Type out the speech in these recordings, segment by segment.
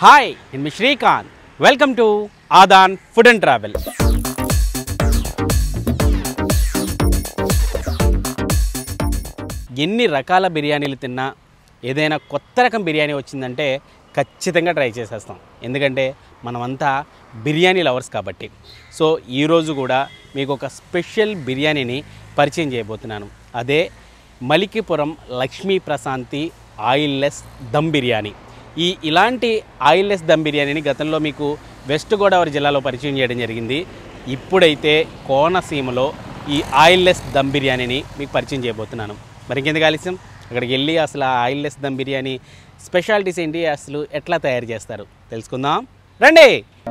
Hi నేను మీ Srikanth welcome to Adhan food and travel ఎన్ని రకాల బిర్యానీలు తిన్నా ఏదైనా కొత్త రకం బిర్యానీ వచ్చిందంటే ఖచ్చితంగా ట్రై చేసేస్తాం ఎందుకంటే మనమంతా బిర్యానీ లవర్స్ కాబట్టి సో ఈరోజు కూడా మీకు ఒక స్పెషల్ బిర్యానీని పరిచయం చేయబోతున్నాను అదే మలికిపురం లక్ష్మీ ప్రశాంతి ఆయిల్లెస్ దమ్ బిర్యానీ ఈ ఇలాంటి ఆయిల్లెస్ దమ్ బిర్యానీని గతంలో మీకు వెస్ట్ గోదావరి జిల్లాలో పరిచయం చేయడం జరిగింది ఇప్పుడైతే కోనసీమలో ఈ ఆయిల్లెస్ దమ్ బిర్యానీని మీకు పరిచయం చేయబోతున్నాను మరి ఇంకెందుకు ఆలస్యం అక్కడికి వెళ్ళి అసలు ఆ ఆయిల్లెస్ దమ్ బిర్యానీ స్పెషాలిటీస్ ఏంటి అసలు ఎట్లా తయారు చేస్తారు తెలుసుకుందాం రండి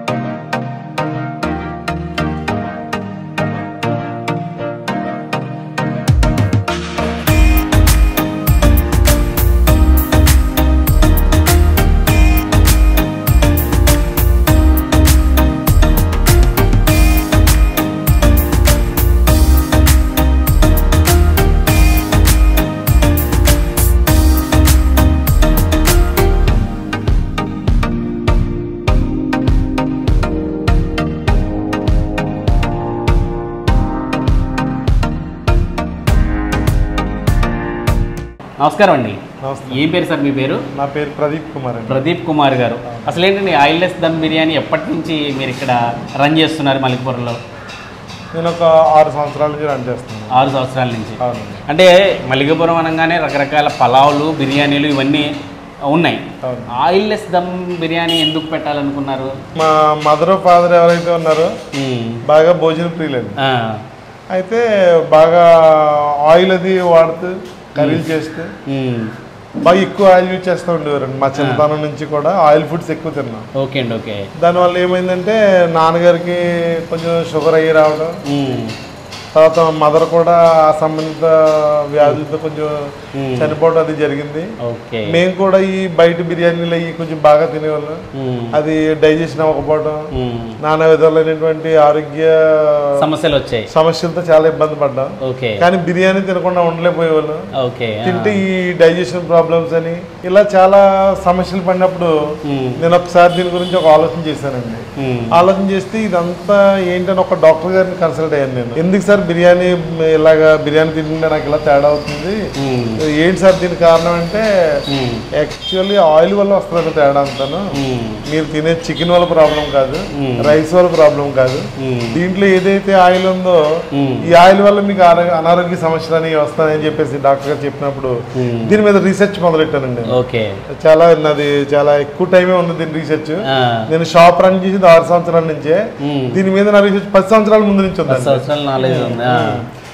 నమస్కారం అండి నమస్తే ఏం పేరు సార్ మీ పేరు నా పేరు ప్రదీప్ కుమార్ అండి ప్రదీప్ కుమార్ గారు అసలు ఏంటండి ఆయిల్లెస్ దమ్ బిర్యానీ ఎప్పటి నుంచి మీరు ఇక్కడ రన్ చేస్తున్నారు మలికిపురంలో నేను ఒక ఆరు సంవత్సరాల నుంచి రన్ చేస్తున్నాను ఆరు సంవత్సరాల నుంచి అవునండి అంటే మలికిపురం అనగానే రకరకాల పలావులు బిర్యానీలు ఇవన్నీ ఉన్నాయి అవును ఆయిల్లెస్ దమ్ బిర్యానీ ఎందుకు పెట్టాలనుకున్నారు మా మదర్ ఫాదర్ ఎవరైతే ఉన్నారో మ్మ్. బాగా భోజన ప్రియులండి ఆ, అయితే బాగా ఆయిల్ అది వాడుతూ కర్రీలు చేస్తూ మ్మ్. బాగా ఎక్కువ ఆయిల్ యూజ్ చేస్తూ ఉండేవారండి మా చిన్నతనం నుంచి కూడా ఆయిల్ ఫుడ్స్ ఎక్కువ తిన్నాం ఓకే అండి ఓకే దానివల్ల ఏమైందంటే నాన్నగారికి కొంచెం షుగర్ అయ్యి రావడం మ్మ్. తర్వాత మదర్ కూడా ఆ సంబంధిత వ్యాధులతో కొంచెం మ్మ్. చనిపోవడం అది జరిగింది ఓకే మేము కూడా ఈ బయట బిర్యానీలు అవి కొంచెం బాగా తినేవాళ్ళం మ్మ్. అది డైజెషన్ అవ్వకపోవడం మ్మ్. నానా విధాలైనటువంటి ఆరోగ్య సమస్యలు వచ్చాయి సమస్యలతో చాలా ఇబ్బంది పడ్డాం ఓకే కానీ బిర్యానీ తినకుండా ఉండలేకపోయేవాళ్ళం ఓకే ఆ. తింటే ఈ డైజెషన్ ప్రాబ్లమ్స్ అని ఇలా చాలా సమస్యలు పడినప్పుడు మ్మ్. నేను ఒకసారి దీని గురించి ఒక ఆలోచన చేశానండి మ్మ్. ఆలోచన చేస్తే ఇదంతా ఏంటని ఒక డాక్టర్ గారిని కన్సల్ట్ అయ్యాను నేను ఎందుకు సార్ బిర్యానీ ఇలాగా బిర్యానీ తింటుంటే నాకు ఇలా తేడా అవుతుంది మ్మ్. ఏంటి సార్ దీనికి కారణం అంటే మ్మ్. యాక్చువల్లీ ఆయిల్ వల్ల వస్తుంది తేడా అంతాను మ్మ్. మీరు తినే చికెన్ వల్ల ప్రాబ్లం కాదు మ్మ్. రైస్ వల్ల ప్రాబ్లం కాదు మ్మ్. దీంట్లో ఏదైతే ఆయిల్ ఉందో మ్మ్. ఈ ఆయిల్ వల్ల మీకు ఆరో- అనారోగ్య సమస్యలు అనేవి వస్తాయని చెప్పేసి డాక్టర్ గారు చెప్పినప్పుడు మ్మ్. దీని మీద రీసెర్చ్ మొదలెట్టానండి ఓకే చాలా నాది చాలా ఎక్కువ టైమే ఉంది దీని రీసెర్చ్ ఆ. నేను షాప్ రన్ చేసింది ఆరు సంవత్సరాల నుంచే మ్మ్. దీని మీద నా రీసెర్చ్ పది సంవత్సరాల ముందు నుంచి పది ఉంది సంవత్సరాల నాలెడ్జ్ ఉంది ఆ.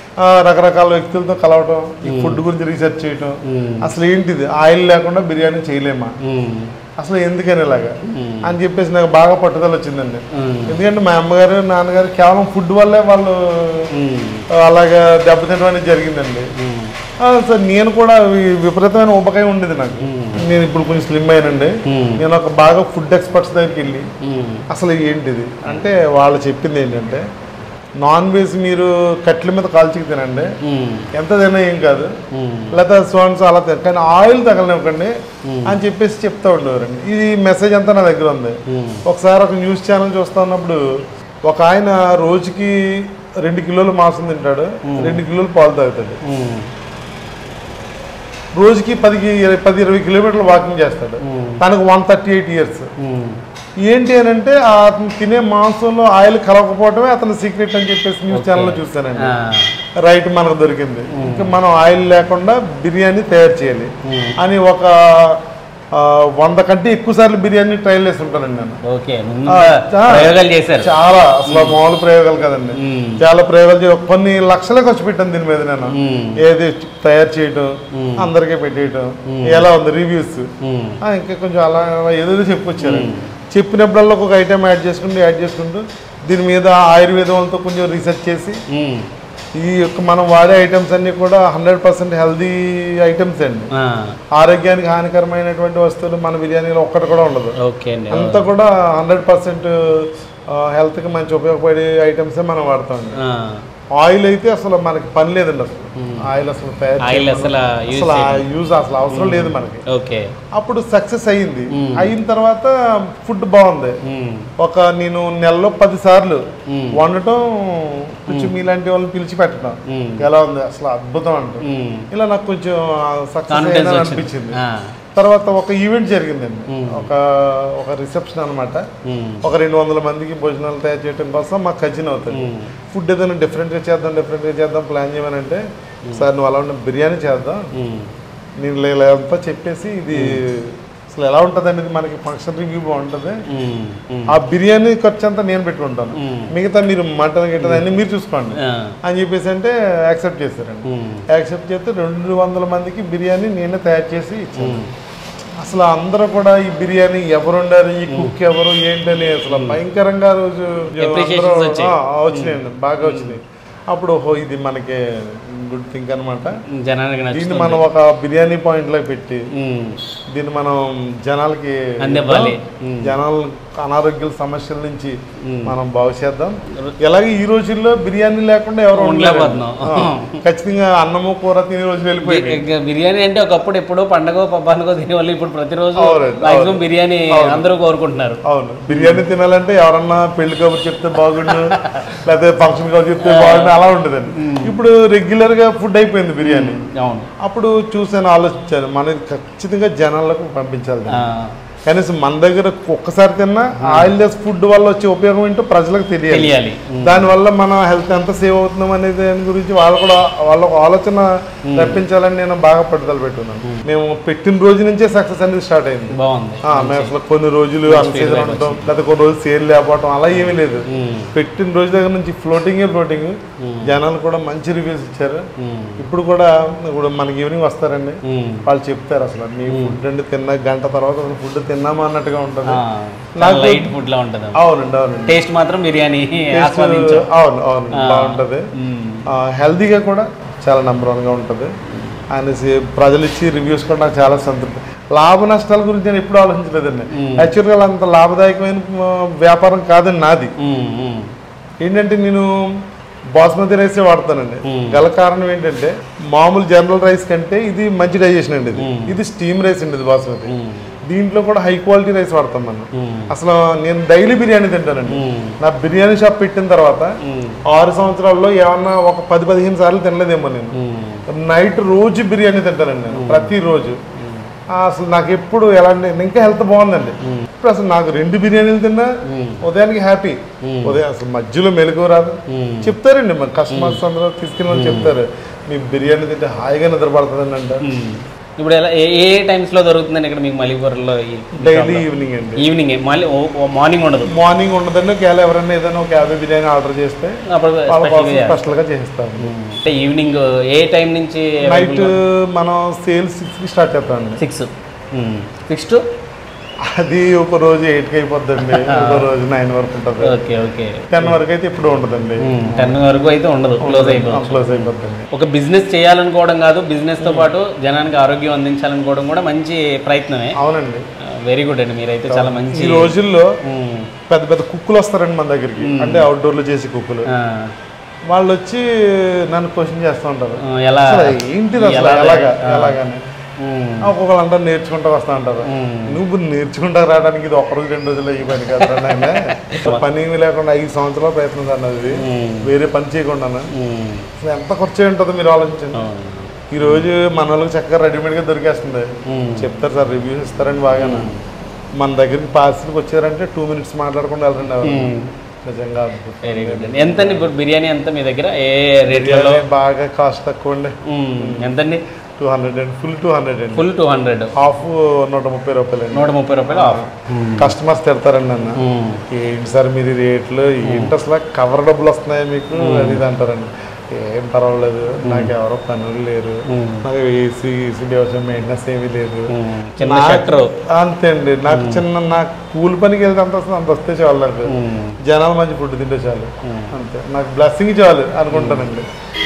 రకరకాల వ్యక్తులతో కలవటం ఈ ఫుడ్ గురించి రీసెర్చ్ చేయటం మ్మ్. అసలు ఏంటిది ఆయిల్ లేకుండా బిర్యానీ చేయలేమా మ్మ్. అసలు ఎందుకని ఇలాగా మ్మ్. అని చెప్పేసి నాకు బాగా పట్టుదల వచ్చిందండి మ్మ్. ఎందుకంటే మా అమ్మగారు నాన్నగారు కేవలం ఫుడ్ వల్లే వాళ్ళు మ్మ్. అలాగా దెబ్బతినడం అనేది జరిగిందండి మ్మ్. ఆ, సార్ నేను కూడా వి- విపరీతమైన ఉపకాయం ఉండేది నాకు నేను ఇప్పుడు కొంచెం స్లిమ్ అయ్యానండి మ్మ్. నేను ఒక బాగా ఫుడ్ ఎక్స్పర్ట్స్ దగ్గరికి వెళ్ళి మ్మ్. అసలు ఏంటిది అంటే వాళ్ళు చెప్పింది ఏంటంటే నాన్ వెజ్ మీరు కట్ల మీద కాల్చికి తినండి మ్మ్. ఎంత తిన్నా ఏం కాదు మ్మ్. లేకపోతే స్వాన్స్ అలా తిన కానీ ఆయిల్ తగలనివ్వకండి అని చెప్పేసి చెప్తా ఉండేవారండి ఇది మెసేజ్ అంతా నా దగ్గర ఉంది మ్మ్. ఒకసారి ఒక న్యూస్ ఛానల్ చూస్తా ఉన్నప్పుడు ఒక ఆయన రోజుకి రెండు కిలోలు మాంసం తింటాడు రెండు కిలోలు పాలు తాగుతాడు మ్మ్. రోజుకి పది ఇరవై- పది ఇరవై కిలోమీటర్లు వాకింగ్ చేస్తాడు మ్మ్. తనకు వన్ థర్టీ ఎయిట్ ఇయర్స్ మ్మ్. ఏంటి అని అంటే ఆ అతను తినే మాంసంలో ఆయిల్ కలవకపోవటమే అతని సీక్రెట్ అని చెప్పేసి న్యూస్ ఛానల్లో చూస్తానండి ఆ. రైట్ మనకు దొరికింది ఇంకా మనం ఆయిల్ లేకుండా బిర్యానీ తయారు చేయాలి మ్మ్. అని ఒక ఆ, వంద కంటే ఎక్కువ సార్లు బిర్యానీ ట్రైల్ వేసి ఉంటానండి నేను ఓకే ముందు ఆ, చా- ప్రయోగాలు చేశారు చాలా అసలు మామూలు ప్రయోగాలు కదండి మ్మ్. చాలా ప్రయోగాలు చే- కొన్ని లక్షలే ఖర్చు పెట్టాను దీని మీద నేను మ్మ్. ఏది తయారు చేయటం అందరికీ పెట్టేయటం ఎలా ఉంది రివ్యూస్ మ్మ్. ఇంకా కొంచెం అలా అలా ఏదో చెప్పొచ్చారు చెప్పినప్పుడల్లా ఒక ఐటెం యాడ్ చేసుకుంటూ యాడ్ చేసుకుంటూ దీని మీద ఆయుర్వేదం వాళ్ళతో కొంచెం రీసెర్చ్ చేసి మ్మ్. ఈ యొక్క మనం వాడే ఐటమ్స్ అన్నీ కూడా హండ్రెడ్ పర్సెంట్ హెల్దీ ఐటమ్స్ అండి ఆ. ఆరోగ్యానికి హానికరమైనటువంటి వస్తువులు మన బిర్యానీలో ఒక్కటి కూడా ఉండదు ఓకే అండి అంతా కూడా హండ్రెడ్ పర్సెంట్ హెల్త్కి మంచి ఉపయోగపడే ఐటమ్సే మనం వాడతాం ఆ. ఆయిల్ అయితే అసలు మనకి పని లేదండి అసలు ఆయిల్ అసలు తయారు ఆయిల్ చేయడం అసలు యూజ్ అసలు ఆ యూజ్ అసలు అవసరం లేదు మనకి ఓకే అప్పుడు సక్సెస్ అయ్యింది అయిన తర్వాత ఫుడ్ బాగుంది మ్మ్. ఒక నేను నెలలో పది సార్లు వండటం కొంచెం మీలాంటి వాళ్ళని పిలిచి పెట్టడం మ్మ్. ఎలా ఉంది అసలు అద్భుతం అంట మ్మ్. ఇలా నాకు కొంచెం సక్సెస్ కాన్ఫిడెన్స్ అయిందని వచ్చింది అనిపించింది ఆ. తర్వాత ఒక ఈవెంట్ జరిగిందండి మ్మ్. ఒక ఒక రిసెప్షన్ అనమాట మ్మ్. ఒక రెండు వందల మందికి భోజనాలు తయారు చేయడం కోసం మాకు ఖర్చున అవుతుంది మ్మ్. ఫుడ్ ఏదైనా డిఫరెంట్గా చేద్దాం డిఫరెంట్గా చేద్దాం ప్లాన్ చేయమనంటే సార్ నువ్వు అలా ఉన్న బిర్యానీ చేద్దాం మ్మ్. నేను ఇలా అంతా చెప్పేసి ఇది అసలు ఎలా ఉంటుంది అనేది మనకి ఫంక్షన్ రివ్యూ బాగుంటుంది మ్మ్. మ్మ్. ఆ బిర్యానీ ఖర్చు అంతా నేను పెట్టుకుంటాను మ్మ్. మిగతా మీరు మటన్ గిట్టన్ అన్ని మీరు చూసుకోండి ఆ. అని చెప్పేసి అంటే యాక్సెప్ట్ చేశారండి మ్మ్. యాక్సెప్ట్ చేస్తే రెండు వందల మందికి బిర్యానీ నేనే తయారు చేసి ఇచ్చాను మ్మ్. అసలు అందరూ కూడా ఈ బిర్యానీ ఎవరు వండారు ఈ కుక్ ఎవరు ఏంటని అసలు భయంకరంగా ఆ రోజు Appreciations అందరూ- వచ్చాయి. ఆ, వచ్చినాయండి బాగా వచ్చినాయి అప్పుడు ఓహో ఇది మనకి గుడ్ థింక్ అనమాట జనానికి దీన్ని నచ్చుతుంది మనం ఒక బిర్యానీ పాయింట్ లో పెట్టి మ్మ్. దీన్ని మనం జనాలకి అందివ్వాలి. మ్మ్. జనాల అనారోగ్యాల సమస్యల నుంచి మ్మ్. మనం బాగు చేద్దాం ఎలాగే ఈ రోజుల్లో బిర్యానీ లేకుండా ఎవరు ఉండలేకపోతున్నాం. ఉండలేరు. ఆ, ఖచ్చితంగా అన్నము కూర తినే రోజులు వెళ్ళిపోయాయి ఇంకా బిర్యానీ అంటే ఒకప్పుడు ఎప్పుడో పండగ పబ్బానికో తినేవాళ్ళు ఇప్పుడు ప్రతిరోజు అవునండి, మాక్సిమం అవును. బిర్యానీ అందరూ కోరుకుంటున్నారు అవును బిర్యానీ తినాలంటే ఎవరన్నా పెళ్లి కబుర్ చెప్తే బాగుండు లేకపోతే ఫంక్షన్ కబుర్ చెప్తే బాగుండు అలా ఉండదండి ఇప్పుడు రెగ్యులర్ గా ఫుడ్ అయిపోయింది బిర్యానీ అవును అప్పుడు చూసాను ఆలోచించాను మనది ఖచ్చితంగా జనాలకు పంపించాలి ఆ, దీన్ని. కనీసం మన దగ్గర ఒక్కసారి తిన్నా ఆయిల్ లెస్ ఫుడ్ వల్ల వచ్చే ఉపయోగం ఏంటో ప్రజలకు తెలియాలి తెలియాలి దానివల్ల మన హెల్త్ ఎంత సేవ్ అవుతున్నాం అనేది దాని గురించి వాళ్ళు కూడా వాళ్ళ ఒక ఆలోచన రప్పించాలని నేను బాగా పట్టుదల పెట్టున్నాను మేము పెట్టిన రోజు నుంచే సక్సెస్ అనేది స్టార్ట్ అయింది బాగుంది ఆ, మేము అసలు కొన్ని రోజులు అన్సీజన్ ఉండటం లేదా కొన్ని రోజులు సేల్ లేకపోవడం అలా ఏమీ లేదు మ్మ్. పెట్టిన రోజు దగ్గర నుంచి ఫ్లోటింగ్ ఫ్లోటింగ్ జనాలు కూడా మంచి రివ్యూస్ ఇచ్చారు మ్మ్. ఇప్పుడు కూడా ఇప్పుడు మనకి ఈవినింగ్ వస్తారండి మ్మ్. వాళ్ళు చెప్తారు అసలు మీ ఫుడ్ అండి తిన్న గంట తర్వాత అసలు ఫుడ్ తిన్నామా అన్నట్టుగా ఉంటుంది ఆ, నాకు- లైట్ ఫుడ్ లా ఉంటుంది అవునండి అవునండి టేస్ట్ మాత్రం బిర్యానీ Taste- ఆస్వాదించు అవును అవును బాగుంటుంది మ్మ్. హెల్తీగా కూడా చాలా నెంబర్ వన్గా ఉంటుంది అనేసి ప్రజలు ఇచ్చి రివ్యూస్ కూడా నాకు చాలా సంతృప్తి లాభ నష్టాల గురించి నేను ఎప్పుడు ఆలోచించలేదండి యాక్చువల్గా అంత లాభదాయకమైన ఆ, వ్యాపారం కాదండి నాది మ్మ్. మ్మ్. ఏంటంటే నేను బాస్మతి రైసే వాడతానండి మ్మ్. గల కారణం ఏంటంటే మామూలు జనరల్ రైస్ కంటే ఇది మంచి డైజెషన్ అండి ఇది మ్మ్. ఇది స్టీమ్ రైస్ అండి ఇది బాస్మతి మ్మ్. దీంట్లో కూడా హై క్వాలిటీ రైస్ వాడతాం మనం మ్మ్. అసలు నేను డైలీ బిర్యానీ తింటానండి మ్మ్. నా బిర్యానీ షాప్ పెట్టిన తర్వాత మ్మ్. ఆరు సంవత్సరాల్లో ఏమన్నా ఒక పది పదిహేను సార్లు తినలేదేమో నేను మ్మ్. నైట్ రోజు బిర్యానీ తింటానండి నేను ప్రతిరోజు ఆ, అసలు నాకు ఎప్పుడు ఎలాంటి ఇంకా హెల్త్ బాగుందండి ఇప్పుడు అసలు నాకు రెండు బిర్యానీలు తిన్నా ఉదయానికి హ్యాపీ ఉదయం అసలు మధ్యలో మెలకు రాదు మ్మ్. చెప్తారండి మన కస్టమర్స్ అందరూ తీసుకుని వాళ్ళు చెప్తారు మీ బిర్యానీ తింటే హాయిగా నిద్రపడుతుందండి అంట మ్మ్. ఇప్పుడు ఎలా ఏ ఏ టైమ్స్ లో దొరుకుతుందండి ఇక్కడ మీకు మలిపూర్లో డైలీ ఈవినింగ్ అండి ఈవినింగ్ మళ్ళీ మార్నింగ్ ఉండదు మార్నింగ్ ఉండదండి ఒకవేళ ఎవరైనా ఏదైనా ఒక యాభై బిర్యానీ ఆర్డర్ చేస్తే అప్పుడు వాళ్ళ special కోసం గా చేస్తారు. స్పెషల్గా చేస్తాము అంటే ఈవినింగ్ ఏ టైం నుంచి నైట్ మనం సేల్ సిక్స్కి స్టార్ట్ చేస్తామండి సిక్స్ సిక్స్ టు అది ఒక రోజు ఎయిట్కి అయిపోద్దండి ఒక రోజు నైన్ వరకు ఉంటుంది ఓకే ఓకే టెన్ వరకు అయితే ఇప్పుడు ఉండదండి టెన్ వరకు అయితే ఉండదు క్లోజ్ అయిపోతుంది క్లోజ్ అయిపోతుంది ఒక బిజినెస్ చేయాలనుకోవడం కాదు బిజినెస్ తో పాటు జనానికి ఆరోగ్యం అందించాలనుకోవడం కూడా మంచి ప్రయత్నమే అవునండి వెరీ గుడ్ అండి మీరైతే చాలా మంచి ఈ రోజుల్లో మ్మ్. పెద్ద పెద్ద కుక్కులు వస్తారండి మన దగ్గరికి అంటే అవుట్డోర్ లో చేసే కుక్కులు ఆ, వాళ్ళు వచ్చి నన్ను క్వశ్చన్ చేస్తూ ఉంటారు ఆ, ఎలా అసలు ఏంటిది అసలు ఎలా- ఎలాగా ఆ. ఎలాగని మ్మ్. ఒక్కొక్కరు అంటారు నేర్చుకుంటూ వస్తా అంటారు మ్మ్. నువ్వు నేర్చుకుంటా రావడానికి ఇది ఒక రోజు రెండు రోజులు ఈ పని కదా నాయన పని ఏమీ లేకుండా ఐదు సంవత్సరాల ప్రయత్నం అన్నది మ్మ్. వేరే పని చేయకుండా మ్మ్. అసలు ఎంత ఖర్చు అయి ఉంటుందో మీరు ఆలోచించండి అవును. ఈ రోజు మన వాళ్ళకి చక్కగా రెడీమేడ్గా దొరికేస్తుంది మ్మ్. చెప్తారు సార్ రివ్యూస్ ఇస్తారండి బాగా మన దగ్గరికి పార్సిల్కి వచ్చారంటే టూ మినిట్స్ మాట్లాడకుండా వెళ్ళండి ఎవరు. మ్మ్. నిజంగా అద్భుతం. వెరీ గుడ్ అండి ఎంతండి ఇప్పుడు బిర్యానీ ఎంత మీ దగ్గర ఏ రేట్లలో బిర్యానీ బాగా కాస్ట్ తక్కువ అండి మ్మ్. ఎంతండి టూ హండ్రెడ్ అండి ఫుల్ టూ హండ్రెడ్ అండి ఫుల్ టూ హండ్రెడ్ హాఫ్ నూట ముప్పై రూపాయలు అండి నూట ముప్పై రూపాయలు ఆఫ్ కస్టమర్స్ తిడతారండి నన్ను మ్మ్. ఏంటి సార్ మీరు ఈ రేట్లు ఏంటి అసలు కవర్ డబ్బులు వస్తున్నాయి మీకు అది ఇది అంటారండి ఏం పర్వాలేదు నాకు ఎవరో పనులు లేరు మ్మ్. నాకు ఏసీ ఏసీ వ్యవసాయం మెయింటెనెన్స్ ఏమీ లేదు మ్మ్. చిన్న నాకు- షట్టర్ అంతే అండి నాకు చిన్న నాకు కూలి పనికి వెళ్తే అంత వస్తుంది అంత వస్తే చాలు నాకు జనాల మంచి ఫుడ్ తింటే చాలు అంతే నాకు బ్లెస్సింగ్ చాలు అనుకుంటానండి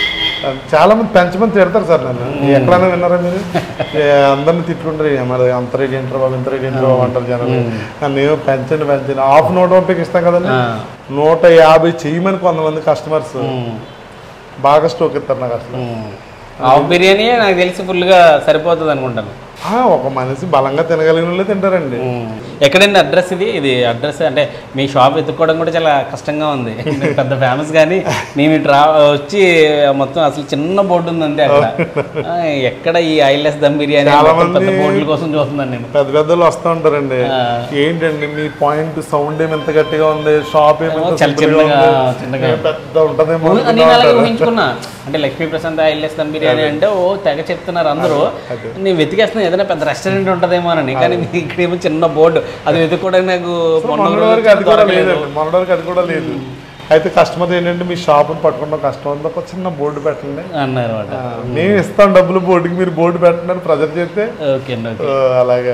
చాలా మంది పెంచమని తిడతారు సార్ నన్ను ఎక్కడైనా విన్నారా మీరు ఏ, అందరిని తిట్టుకుంటారు "ఏ, మరి అంత రేట్ ఏంటారు బాబు ఇంత రేట్ ఏంటారు బాబు అంటారు జనాలు నన్ను ఏమో పెంచండి పెంచండి హాఫ్ నూట ముప్పైకి ఇస్తాం కదండి ఆ. నూట యాభై చేయమని కొంతమంది కస్టమర్స్ బాగా స్టోక్ ఇస్తారు నాకు అసలు హాఫ్ బిర్యానీ నాకు తెలిసి ఫుల్గా సరిపోతుంది అనుకుంటాను ఆ, ఒక మనిషి బలంగా తినగలిగిన వాళ్ళే తింటారండి ఎక్కడండి అడ్రస్ ఇది ఇది అడ్రస్ అంటే మీ షాప్ ఎత్తుక్కోవడం కూడా చాలా కష్టంగా ఉంది మీరు పెద్ద ఫేమస్ కానీ మేము ఇటు రా వచ్చి మొత్తం అసలు చిన్న బోర్డు ఉంది అంతే అక్కడ ఆ, ఎక్కడ ఈ ఐలెస్ దమ్ బిర్యానీ చాలా మొత్తం పెద్ద మంది- బోర్డుల కోసం చూస్తున్నాను నేను పెద్ద పెద్దలు వస్తూ ఉంటారండి ఆ. ఏంటండి మీ పాయింట్ సౌండ్ ఏమి ఎంత గట్టిగా ఉంది షాప్ ఏమి ఎంత చాలా simple గా చిన్నగా, ఉంది? చిన్నగా. ఏ పెద్ద ఉంటదేమో ఊ- అనుకుంటా నేను అలాగే ఉంటారు. ఊహించుకున్నా అంటే లక్ష్మీ ప్రశాంత్ ఐఎల్ఎస్ దమ్ బిర్యానీ అంటే ఓ తెగ చెప్తున్నారు అందరూ అదే. నేను వెతికేస్తున్నా ఏదైనా పెద్ద రెస్టారెంట్ ఉంటుందేమో అని కానీ ఇక్కడేమో చిన్న బోర్డు అది వెతుక్కోవడానికి నాకు మొన్న మొన్నటి రోజు వరకు అది కూడా దొరకలేదు. లేదండి మొన్నటి వరకు అది కూడా లేదు అయితే కస్టమర్ ఏంటంటే మీ షాప్ని పట్టుకున్న కస్టమర్ ఒక చిన్న బోర్డు పెట్టండి అన్నారు అనమాట ఆ, మేము ఇస్తాం డబ్బులు బోర్డుకి మీరు బోర్డు పెట్టండి ప్రజెంట్ చేస్తే ఓకే అండి ఓకే ఆ, అలాగే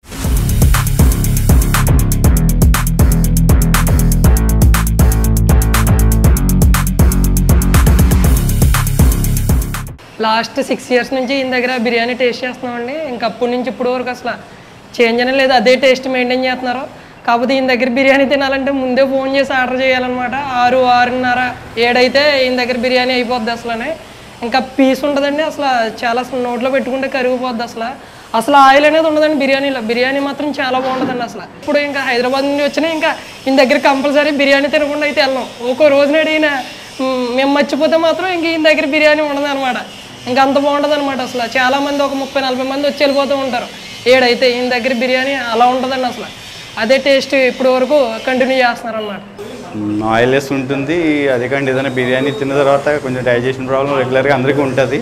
లాస్ట్ సిక్స్ ఇయర్స్ నుంచి ఈయన దగ్గర బిర్యానీ టేస్ట్ చేస్తున్నామండి ఇంకా అప్పటి నుంచి ఇప్పటి వరకు అసలు చేంజ్ అనే లేదు అదే టేస్ట్ మెయింటైన్ చేస్తున్నారు కాకపోతే ఈయన దగ్గర బిర్యానీ తినాలంటే ముందే ఫోన్ చేసి ఆర్డర్ చేయాలన్నమాట ఆరు ఆరున్నర ఏడైతే ఈయన దగ్గర బిర్యానీ అయిపోద్ది అసలు ఇంకా పీస్ ఉంటుందండి అసలు చాలా అసలు నోట్లో పెట్టుకుంటే కరిగిపోద్ది అసలు అసలు ఆయిల్ అనేది ఉండదండి బిర్యానీలో బిర్యానీ మాత్రం చాలా బాగుంటుందండి అసలు ఇప్పుడు ఇంకా హైదరాబాద్ నుండి వచ్చినా ఇంకా ఈయన దగ్గర కంపల్సరీ బిర్యానీ తినకుండా అయితే వెళ్ళాం ఒక్కో రోజున ఈయన మ్, మేము మర్చిపోతే మాత్రం ఇంక ఈయన దగ్గర బిర్యానీ ఉండదు అనమాట ఇంకా అంత బాగుంటుంది అనమాట అసలు చాలా మంది ఒక ముప్పై నలభై మంది వచ్చి వెళ్ళిపోతూ ఉంటారు ఏడైతే ఈయన దగ్గర బిర్యానీ అలా ఉంటుందండి అసలు అదే టేస్ట్ ఇప్పటి వరకు కంటిన్యూ చేస్తున్నారు అనమాట ఆయిల్లెస్ ఉంటుంది అదే కానీ ఏదైనా బిర్యానీ తిన్న తర్వాత కొంచెం డైజెషన్ ప్రాబ్లం రెగ్యులర్గా అందరికీ ఉంటుంది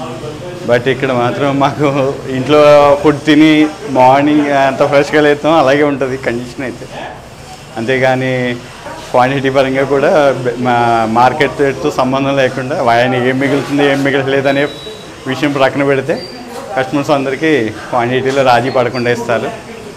బట్ ఇక్కడ మాత్రం మాకు ఇంట్లో ఫుడ్ తిని మార్నింగ్ ఎంత ఫ్రెష్గా లేస్తాం అలాగే ఉంటుంది కండిషన్ అయితే అంతేగాని క్వాంటిటీ పరంగా కూడా బె- మా మార్కెట్తో సంబంధం లేకుండా ఆయన ఏం మిగులుతుంది ఏం మిగలలేదు అనే విషయం ప్రక్కన పెడితే కస్టమర్స్ అందరికీ క్వాంటిటీలో రాజీ పడకుండా ఇస్తారు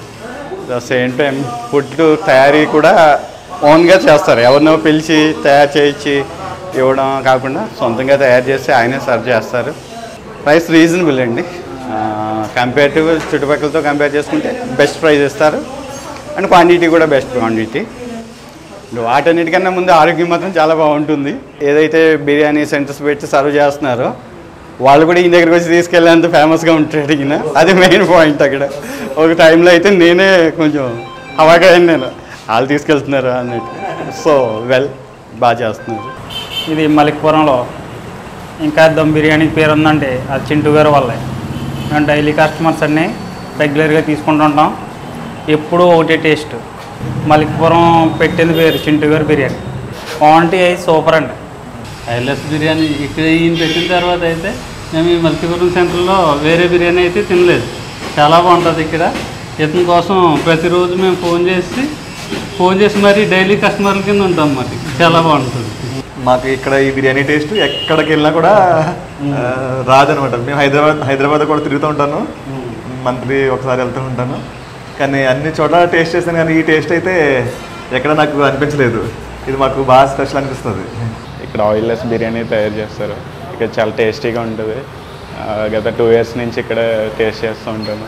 ద సేమ్ టైం ఫుడ్ తయారీ కూడా ఓన్గా చేస్తారు ఎవరినో పిలిచి తయారు చేయించి ఇవ్వడం కాకుండా సొంతంగా తయారు చేసి ఆయనే సర్వ్ చేస్తారు ప్రైస్ రీజనబుల్ అండి కంపేర్ టు చుట్టుపక్కలతో కంపేర్ చేసుకుంటే బెస్ట్ ప్రైస్ ఇస్తారు అండ్ క్వాంటిటీ కూడా బెస్ట్ క్వాంటిటీ వాటన్నిటికన్నా ముందు ఆరోగ్యం మాత్రం చాలా బాగుంటుంది ఏదైతే బిర్యానీ సెంటర్స్ పెట్టి సర్వ్ చేస్తున్నారో వాళ్ళు కూడా ఈ దగ్గరికి వచ్చి తీసుకెళ్ళేంత ఫేమస్గా ఉంటాడు ఈయన అది మెయిన్ పాయింట్ అక్కడ ఒక టైంలో అయితే నేనే కొంచెం హవాగాయని నేను వాళ్ళు తీసుకెళ్తున్నారు అన్నట్టు సో వెల్ బాగా చేస్తున్నారు ఇది మలిక్పురంలో ఇంకా దమ్ బిర్యానీకి పేరు ఉందంటే అది చింటూ గారి వల్లే మేము డైలీ కస్టమర్స్ అన్నీ రెగ్యులర్గా తీసుకుంటుంటాం ఎప్పుడూ ఒకటే టేస్ట్ మలిక్పురం పెట్టింది పేరు చింటూ గారి బిర్యానీ క్వాంటిటీ అయితే సూపర్ అండి ఐలెస్ బిర్యానీ ఇక్కడ ఈయన పెట్టిన తర్వాత అయితే మేము ఈ మల్టీపురం సెంటర్లో వేరే బిర్యానీ అయితే తినలేదు చాలా బాగుంటుంది ఇక్కడ ఇతని కోసం ప్రతిరోజు మేము ఫోన్ చేసి ఫోన్ చేసి మరి డైలీ కస్టమర్ల కింద ఉంటాం మరి చాలా బాగుంటుంది మాకు ఇక్కడ ఈ బిర్యానీ టేస్ట్ ఎక్కడికి వెళ్ళినా కూడా ఆ, రాదనమాట మేము హైదరాబాద్ హైదరాబాద్ కూడా తిరుగుతూ ఉంటాను మంత్లీ ఒకసారి వెళ్తూ ఉంటాను కానీ అన్ని చోట్ల టేస్ట్ చేశాను కానీ ఈ టేస్ట్ అయితే ఎక్కడ నాకు అనిపించలేదు ఇది మాకు బాగా స్పెషల్ అనిపిస్తుంది ఇక్కడ ఆయిల్లెస్ బిర్యానీ తయారు చేస్తారు ఇక్కడ చాలా టేస్టీగా ఉంటుంది ఆ, గత టూ ఇయర్స్ నుంచి ఇక్కడ టేస్ట్ చేస్తూ ఉంటాను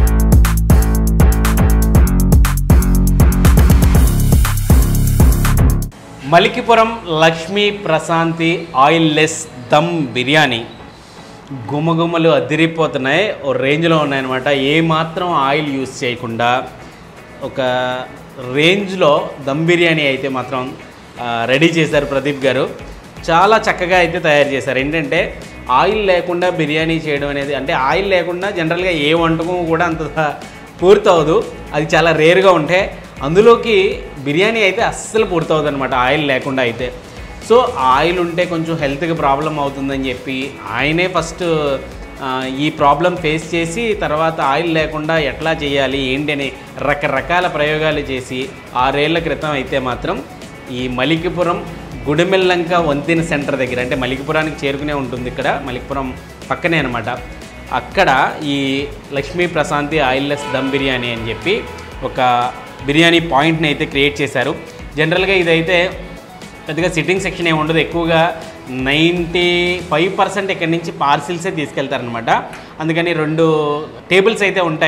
మలికిపురం లక్ష్మీ ప్రశాంతి ఆయిల్ లెస్ దమ్ బిర్యానీ గుమగుమలు అదిరిపోతున్నాయి ఓ రేంజ్లో ఉన్నాయన్నమాట ఏ మాత్రం ఆయిల్ యూస్ చేయకుండా ఒక రేంజ్లో దమ్ బిర్యానీ అయితే మాత్రం ఆ, రెడీ చేశారు ప్రదీప్ గారు చాలా చక్కగా అయితే తయారు చేశారు ఏంటంటే ఆయిల్ లేకుండా బిర్యానీ చేయడం అనేది అంటే ఆయిల్ లేకుండా జనరల్గా ఏ వంటకం కూడా అంత పూర్తవదు అది చాలా రేరుగా ఉంటే అందులోకి బిర్యానీ అయితే అస్సలు పూర్తవదు అనమాట ఆయిల్ లేకుండా అయితే సో ఆయిల్ ఉంటే కొంచెం హెల్త్కి ప్రాబ్లం అవుతుందని చెప్పి ఆయనే ఫస్ట్ ఆ, ఈ ప్రాబ్లం ఫేస్ చేసి తర్వాత ఆయిల్ లేకుండా ఎట్లా చేయాలి ఏంటి అని రకరకాల ప్రయోగాలు చేసి ఆరేళ్ల క్రితం అయితే మాత్రం ఈ మలికిపురం గుడిమెల్లంక వంతెన సెంటర్ దగ్గర అంటే మలికిపురానికి చేరుకునే ఉంటుంది ఇక్కడ మలికిపురం పక్కనే అనమాట అక్కడ ఈ లక్ష్మీ ప్రశాంతి ఆయిల్లెస్ దమ్ బిర్యానీ అని చెప్పి ఒక బిర్యానీ పాయింట్ని అయితే క్రియేట్ చేశారు జనరల్గా ఇదైతే పెద్దగా సిట్టింగ్ సెక్షన్ ఏమి ఉండదు ఎక్కువగా నైంటీ ఫైవ్ పర్సెంట్ ఇక్కడి నుంచి పార్సిల్సే తీసుకెళ్తారనమాట అందుకని రెండు టేబుల్స్ అయితే ఉంటాయి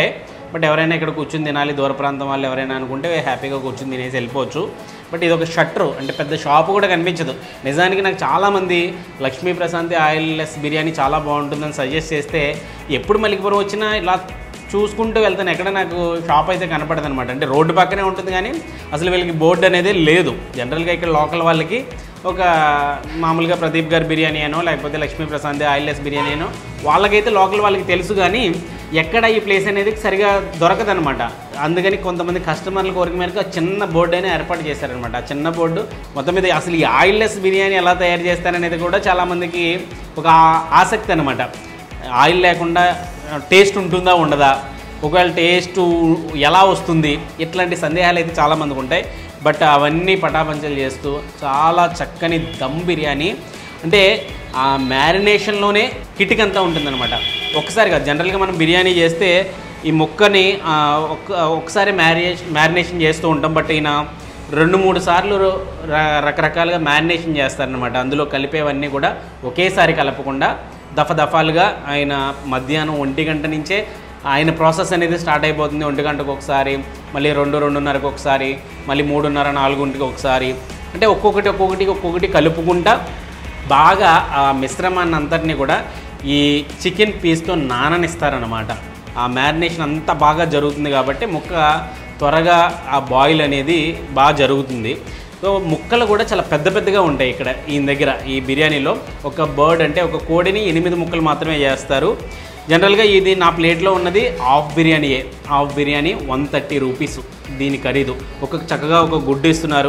బట్ ఎవరైనా ఇక్కడ కూర్చుని తినాలి దూర ప్రాంతం వాళ్ళు ఎవరైనా అనుకుంటే హ్యాపీగా కూర్చుని తినేసి వెళ్ళిపోవచ్చు బట్ ఇది ఒక షట్టర్ అంటే పెద్ద షాపు కూడా కనిపించదు నిజానికి నాకు చాలామంది లక్ష్మీ ప్రశాంతి ఆయిల్లెస్ బిర్యానీ చాలా బాగుంటుందని సజెస్ట్ చేస్తే ఎప్పుడు మలికిపురం వచ్చినా ఇలా చూసుకుంటూ వెళ్తాను ఎక్కడ నాకు షాప్ అయితే కనపడదు అనమాట అంటే రోడ్డు పక్కనే ఉంటుంది కానీ అసలు వీళ్ళకి బోర్డు అనేది లేదు జనరల్గా ఇక్కడ లోకల్ వాళ్ళకి ఒక మామూలుగా ప్రదీప్ గారి బిర్యానీ అనో లేకపోతే లక్ష్మీ ప్రశాంత్ ఆయిల్లెస్ బిర్యానీ అనో వాళ్ళకైతే లోకల్ వాళ్ళకి తెలుసు కానీ ఎక్కడ ఈ ప్లేస్ అనేది సరిగా దొరకదనమాట అందుకని కొంతమంది కస్టమర్ల కోరిక మేరకు ఆ చిన్న బోర్డు అయినా ఏర్పాటు చేశారనమాట ఆ చిన్న బోర్డు మొత్తం మీద అసలు ఈ ఆయిల్లెస్ బిర్యానీ ఎలా తయారు చేస్తారనేది కూడా చాలామందికి ఒక ఆ- ఆసక్తి అనమాట ఆయిల్ లేకుండా టేస్ట్ ఉంటుందా ఉండదా ఒకవేళ టేస్ట్ ఎలా వస్తుంది ఇట్లాంటి సందేహాలు అయితే చాలామందికి ఉంటాయి బట్ అవన్నీ పటాపంచలు చేస్తూ చాలా చక్కని దమ్ బిర్యానీ అంటే ఆ మ్యారినేషన్లోనే కిటిక్ అంతా ఉంటుందన్నమాట ఒకసారి కాదు జనరల్గా మనం బిర్యానీ చేస్తే ఈ ముక్కని ఆ, ఒక్క ఒకసారి మ్యారినేషన్ మ్యారినేషన్ చేస్తూ ఉంటాం బట్ ఈయన రెండు మూడు సార్లు ర- రకరకాలుగా మ్యారినేషన్ చేస్తారనమాట అందులో కలిపేవన్నీ కూడా ఒకేసారి కలపకుండా దఫ దఫాలుగా ఆయన మధ్యాహ్నం ఒంటి గంట నుంచే ఆయన ప్రాసెస్ అనేది స్టార్ట్ అయిపోతుంది ఒంటి గంటకు ఒకసారి మళ్ళీ రెండు రెండున్నరకు ఒకసారి మళ్ళీ మూడున్నర నాలుగుంటికి ఒకసారి అంటే ఒక్కొక్కటి ఒక్కొక్కటి ఒక్కొక్కటి కలుపుకుంటా బాగా ఆ మిశ్రమాన్ని అంతటినీ కూడా ఈ చికెన్ పీస్తో నాననిస్తారనమాట ఆ మ్యారినేషన్ అంతా బాగా జరుగుతుంది కాబట్టి ముక్క త్వరగా ఆ బాయిల్ అనేది బాగా జరుగుతుంది సో ముక్కలు కూడా చాలా పెద్ద పెద్దగా ఉంటాయి ఇక్కడ ఈ దగ్గర ఈ బిర్యానీలో ఒక బర్డ్ అంటే ఒక కోడిని ఎనిమిది ముక్కలు మాత్రమే చేస్తారు జనరల్గా ఇది నా ప్లేట్లో ఉన్నది హాఫ్ బిర్యానీయే half biryani one thirty rupees దీని ఖరీదు ఒక చక్కగా ఒక గుడ్డు ఇస్తున్నారు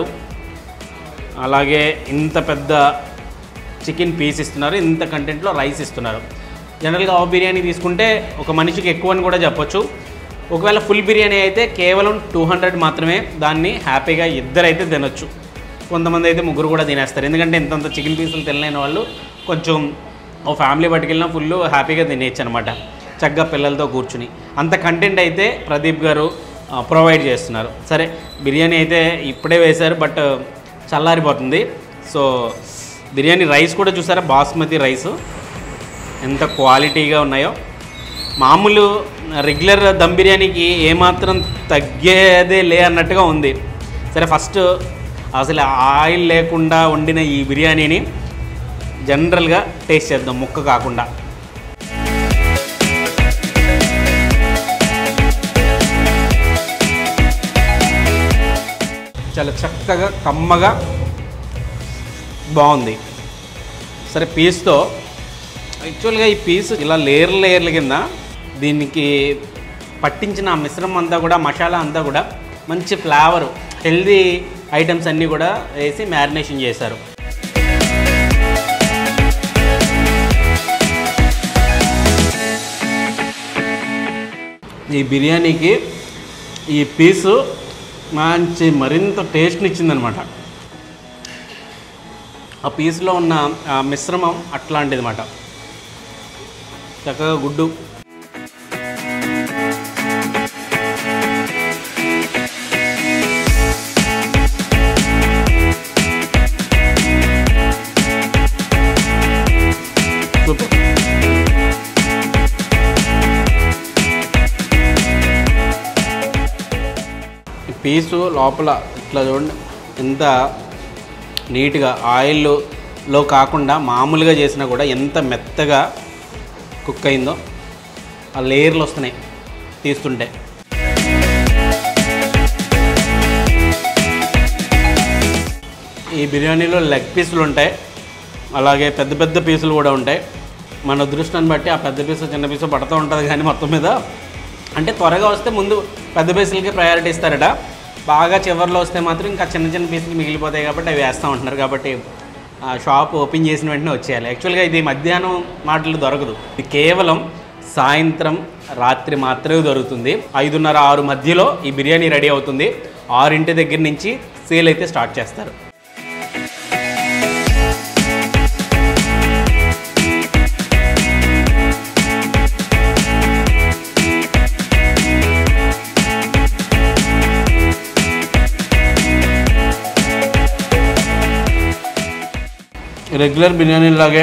అలాగే ఇంత పెద్ద చికెన్ పీస్ ఇస్తున్నారు ఇంత కంటెంట్లో రైస్ ఇస్తున్నారు జనరల్గా హాఫ్ బిర్యానీ తీసుకుంటే ఒక మనిషికి ఎక్కువ అని కూడా చెప్పొచ్చు ఒకవేళ ఫుల్ బిర్యానీ అయితే కేవలం టూ హండ్రెడ్ మాత్రమే దాన్ని హ్యాపీగా ఇద్దరైతే తినొచ్చు కొంతమంది అయితే ముగ్గురు కూడా తినేస్తారు ఎందుకంటే ఇంతంత చికెన్ పీసులు తినలేని వాళ్ళు కొంచెం ఓ ఫ్యామిలీ పట్టుకెళ్ళినా ఫుల్ హ్యాపీగా తినేయచ్చు అనమాట చక్కగా పిల్లలతో కూర్చుని అంత కంటెంట్ అయితే ప్రదీప్ గారు ప్రొవైడ్ చేస్తున్నారు సరే బిర్యానీ అయితే ఇప్పుడే వేశారు బట్ చల్లారిపోతుంది సో బిర్యానీ రైస్ కూడా చూసారా బాస్మతి రైస్ ఎంత క్వాలిటీగా ఉన్నాయో మామూలు రెగ్యులర్ దమ్ బిర్యానీకి ఏమాత్రం తగ్గేదే లే అన్నట్టుగా ఉంది సరే ఫస్ట్ అసలు ఆయిల్ లేకుండా వండిన ఈ బిర్యానీని జనరల్గా టేస్ట్ చేద్దాం ముక్క కాకుండా చాలా చక్కగా కమ్మగా బాగుంది సరే పీస్తో యాక్చువల్గా ఈ పీస్ ఇలా లేయర్ లేయర్ల కింద దీనికి పట్టించిన ఆ మిశ్రమం అంతా కూడా మసాలా అంతా కూడా మంచి ఫ్లేవర్ హెల్దీ ఐటమ్స్ అన్నీ కూడా వేసి మ్యారినేషన్ చేశారు ఈ బిర్యానీకి ఈ పీసు మంచి మరింత టేస్ట్ని ఇచ్చిందనమాట ఆ పీస్లో ఉన్న ఆ మిశ్రమం అట్లాంటిది అనమాట చక్కగా గుడ్డు సూపర్ ఈ పీసు లోపల ఇట్లా చూడండి ఎంత నీట్గా ఆయిల్లో కాకుండా మామూలుగా చేసినా కూడా ఎంత మెత్తగా కుక్ అయిందో ఆ లేయర్లు వస్తున్నాయి తీస్తుంటే ఈ బిర్యానీలో లెగ్ పీసులు ఉంటాయి అలాగే పెద్ద పెద్ద పీసులు కూడా ఉంటాయి మన అదృష్టాన్ని బట్టి ఆ పెద్ద పీసు చిన్న పీసు పడుతూ ఉంటుంది కానీ మొత్తం మీద అంటే త్వరగా వస్తే ముందు పెద్ద పీసులకి ప్రయారిటీ ఇస్తారట బాగా చివరిలో వస్తే మాత్రం ఇంకా చిన్న చిన్న పీసులు మిగిలిపోతాయి కాబట్టి అవి వేస్తూ ఉంటున్నారు కాబట్టి ఆ షాప్ ఓపెన్ చేసిన వెంటనే వచ్చేయాలి యాక్చువల్గా ఇది మధ్యాహ్నం మాటలు దొరకదు ఇది కేవలం సాయంత్రం రాత్రి మాత్రమే దొరుకుతుంది ఐదున్నర ఆరు మధ్యలో ఈ బిర్యానీ రెడీ అవుతుంది ఆరింటి దగ్గర నుంచి సేల్ అయితే స్టార్ట్ చేస్తారు రెగ్యులర్ బిర్యానీ లాగే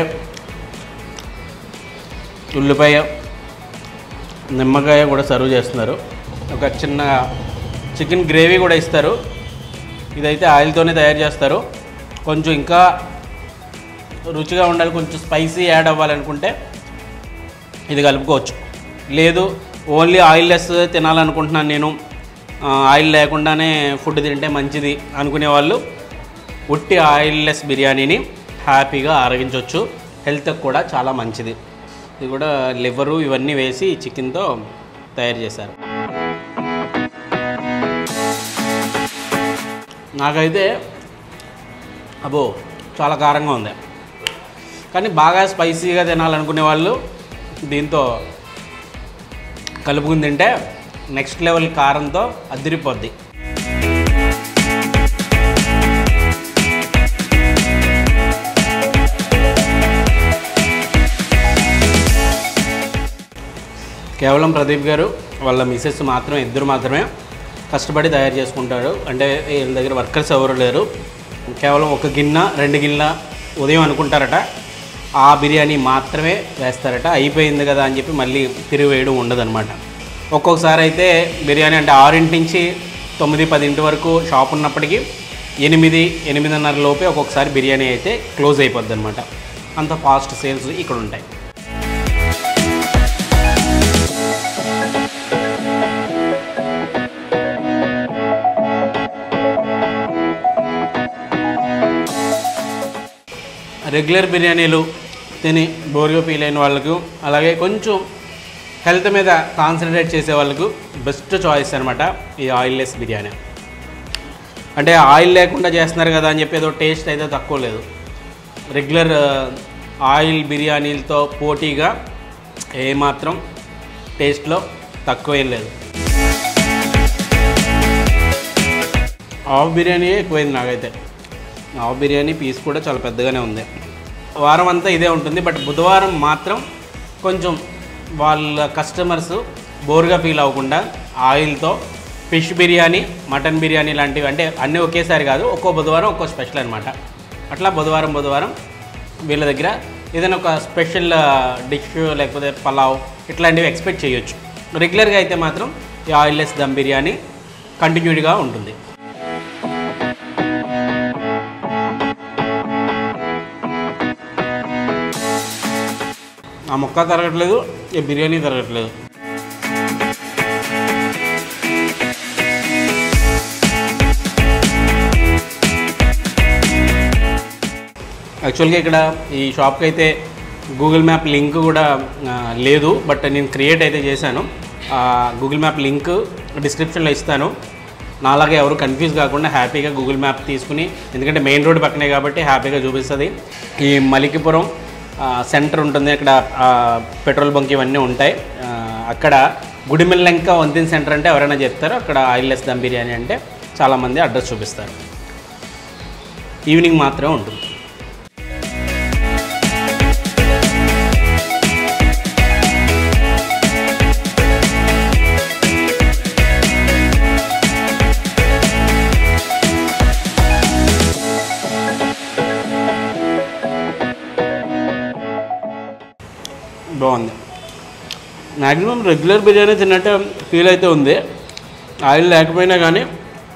ఉల్లిపాయ నిమ్మకాయ కూడా సర్వ్ చేస్తున్నారు ఒక చిన్న చికెన్ గ్రేవీ కూడా ఇస్తారు ఇదైతే ఆయిల్తోనే తయారు చేస్తారు కొంచెం ఇంకా రుచిగా ఉండాలి కొంచెం స్పైసీ యాడ్ అవ్వాలనుకుంటే ఇది కలుపుకోవచ్చు లేదు ఓన్లీ ఆయిల్లెస్ తినాలనుకుంటున్నాను నేను ఆ, ఆయిల్ లేకుండానే ఫుడ్ తింటే మంచిది అనుకునే వాళ్ళు ఉట్టి ఆయిల్లెస్ బిర్యానీని హ్యాపీగా ఆరగించవచ్చు హెల్త్కి కూడా చాలా మంచిది ఇది కూడా లివరు ఇవన్నీ వేసి చికెన్తో తయారు చేశారు నాకైతే అబ్బో చాలా కారంగా ఉంది కానీ బాగా స్పైసీగా తినాలనుకునే వాళ్ళు దీంతో కలుపుకుని తింటే నెక్స్ట్ లెవెల్ కారంతో అదిరిపోద్ది కేవలం ప్రదీప్ గారు వాళ్ళ మిసెస్ మాత్రమే ఇద్దరు మాత్రమే కష్టపడి తయారు చేసుకుంటారు అంటే వీళ్ళ దగ్గర వర్కర్స్ ఎవరు లేరు కేవలం ఒక గిన్నె రెండు గిన్నె ఉదయం అనుకుంటారట ఆ బిర్యానీ మాత్రమే వేస్తారట అయిపోయింది కదా అని చెప్పి మళ్ళీ తిరిగి వేయడం ఉండదన్నమాట ఒక్కొక్కసారి అయితే బిర్యానీ అంటే ఆరింటి నుంచి తొమ్మిది పదింటి వరకు షాప్ ఉన్నప్పటికీ ఎనిమిది ఎనిమిదిన్నర లోపే ఒక్కొక్కసారి బిర్యానీ అయితే క్లోజ్ అయిపోద్ది అనమాట అంత ఫాస్ట్ సేల్స్ ఇక్కడ ఉంటాయి రెగ్యులర్ బిర్యానీలు తిని బోర్గా ఫీల్ అయిన వాళ్ళకు అలాగే కొంచెం హెల్త్ మీద కాన్సన్ట్రేట్ చేసే వాళ్ళకు బెస్ట్ చాయిస్ అనమాట ఈ ఆయిల్లెస్ బిర్యానీ అంటే ఆయిల్ లేకుండా చేస్తున్నారు కదా అని చెప్పి ఏదో టేస్ట్ అయితే తక్కువ లేదు రెగ్యులర్ ఆయిల్ బిర్యానీలతో పోటీగా ఏమాత్రం టేస్ట్లో తక్కువ ఏం లేదు ఆఫ్ బిర్యానీ ఎక్కువైంది నాకైతే ఆఫ్ బిర్యానీ పీస్ కూడా చాలా పెద్దగానే ఉంది వారం అంతా ఇదే ఉంటుంది బట్ బుధవారం మాత్రం కొంచెం వాళ్ళ కస్టమర్స్ బోర్గా ఫీల్ అవ్వకుండా ఆయిల్తో ఫిష్ బిర్యానీ మటన్ బిర్యానీ లాంటివి అంటే అన్నీ ఒకేసారి కాదు ఒక్కో బుధవారం ఒక్కో స్పెషల్ అనమాట అట్లా బుధవారం బుధవారం వీళ్ళ దగ్గర ఏదైనా ఒక స్పెషల్ డిష్ లేకపోతే పలావ్ ఇట్లాంటివి ఎక్స్పెక్ట్ చేయొచ్చు రెగ్యులర్గా అయితే మాత్రం ఈ ఆయిల్లెస్ దమ్ బిర్యానీ కంటిన్యూడ్గా ఉంటుంది ఆ ముక్క తరగట్లేదు ఈ బిర్యానీ తరగట్లేదు యాక్చువల్గా ఇక్కడ ఈ షాప్కి అయితే గూగుల్ మ్యాప్ లింక్ కూడా ఆ, లేదు బట్ నేను క్రియేట్ అయితే చేశాను ఆ గూగుల్ మ్యాప్ లింక్ డిస్క్రిప్షన్లో ఇస్తాను నాలాగే ఎవరు కన్ఫ్యూజ్ కాకుండా హ్యాపీగా గూగుల్ మ్యాప్ తీసుకుని ఎందుకంటే మెయిన్ రోడ్ పక్కనే కాబట్టి హ్యాపీగా చూపిస్తుంది ఈ మలికిపురం ఆ, సెంటర్ ఉంటుంది అక్కడ ఆ, పెట్రోల్ బంక్ ఇవన్నీ ఉంటాయి ఆ, అక్కడ గుడిమెల్లంక వంతిన్ సెంటర్ అంటే ఎవరైనా చెప్తారో అక్కడ ఆయిల్లెస్ దమ్ బిర్యానీ అంటే చాలామంది అడ్రస్ చూపిస్తారు ఈవినింగ్ మాత్రమే ఉంటుంది బాగుంది మ్యాక్సిమం రెగ్యులర్ బిర్యానీ తిన్నట్టే ఫీల్ అయితే ఉంది ఆయిల్ లేకపోయినా కానీ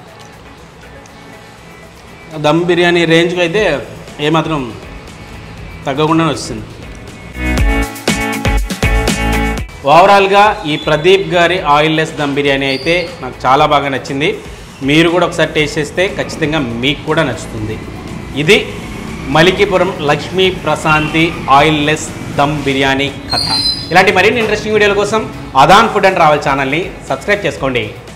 దమ్ బిర్యానీ రేంజ్కి అయితే ఏమాత్రం తగ్గకుండానే వస్తుంది ఓవరాల్గా ఈ ప్రదీప్ గారి ఆయిల్లెస్ దమ్ బిర్యానీ అయితే నాకు చాలా బాగా నచ్చింది మీరు కూడా ఒకసారి టేస్ట్ చేస్తే ఖచ్చితంగా మీకు కూడా నచ్చుతుంది ఇది మలికిపురం లక్ష్మీ ప్రశాంతి ఆయిల్లెస్ దమ్ బిర్యానీ కథ ఇలాంటి మరిన్ని ఇంట్రెస్టింగ్ వీడియోల కోసం అదాన్ ఫుడ్ అండ్ ట్రావెల్ ఛానల్ని సబ్స్క్రైబ్ చేసుకోండి